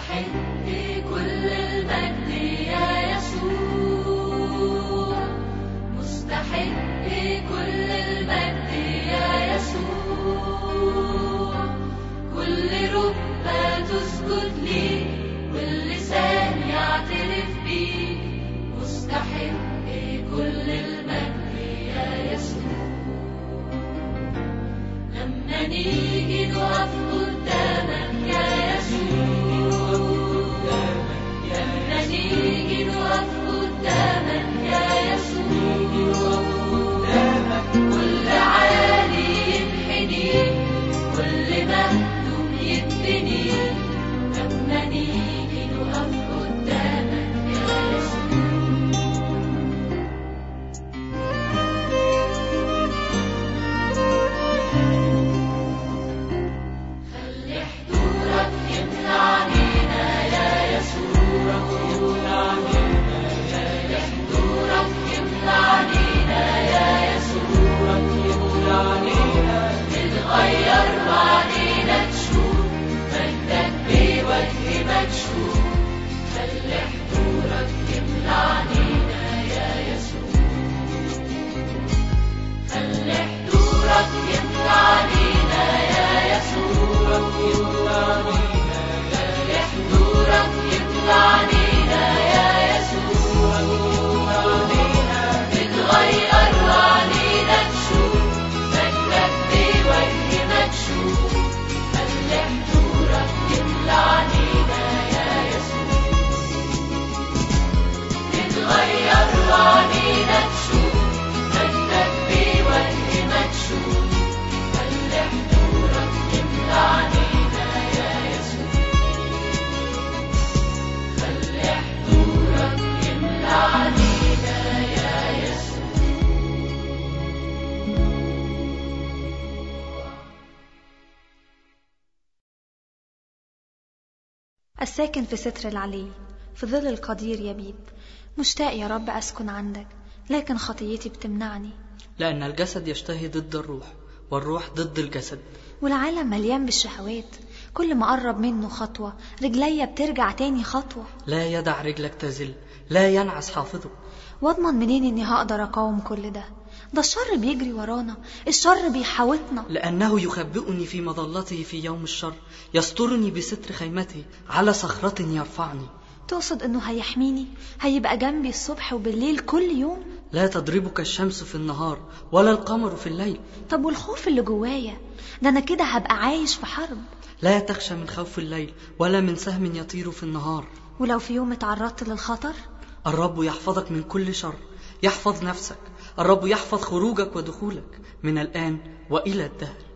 مستحق كل المجد يا يسوع مستحق كل المجد يا يسوع كل ركبة تسجد ليك واللسان يعترف بيك مستحق كل المجد يا يسوع لما نيجي نقف قدامك يا يسوع لما نيجي نقف قدامك يا يسوع كل عالي ينحني كل مهدوم يتبني لما نيجي نقف قدامك يا يسوع خلي حضورك يملى علينا يا يسوع خلي حضورك يملى علينا يا يسوع تتغير وعلينا تشوف مجدك بوجه مكشوف خلي حضورك يملى علينا يا يسوع خلي حضورك يملى علينا يا يسوع خلي حضورك يملى علينا يا يسوع تتغير وعلينا تشوف مجدك بوجه مكشوف خلي حضورك يملى علينا يا يسوع تتغير وعلينا تشوف مجدك بوجه مكشوف خلي حضورك يملى علينا يا يسوع خلي حضورك يملى علينا يا يسوع الساكن في ستر العلي في ظل القدير يبيد مشتاق يا رب أسكن عندك لكن خطيتي بتمنعني لأن الجسد يشتهي ضد الروح والروح ضد الجسد والعالم مليان بالشهوات كل ما أقرب منه خطوة رجليا بترجع تاني خطوة لا يدع رجلك تزل لا ينعس حافظك واضمن منين اني هقدر اقاوم كل ده ده الشر بيجري ورانا الشر بيحاوطنا لأنه يخبئني في مظلته في يوم الشر يسترني بستر خيمته على صخرة يرفعني تقصد انه هيحميني هيبقى جنبي الصبح وبالليل كل يوم لا تضربك الشمس في النهار ولا القمر في الليل طب والخوف اللي جوايا ده انا كده هبقى عايش في حرب لا تخشى من خوف الليل ولا من سهم يطير في النهار ولو في يوم اتعرضت للخطر الرب يحفظك من كل شر يحفظ نفسك الرب يحفظ خروجك ودخولك من الآن وإلى الدهر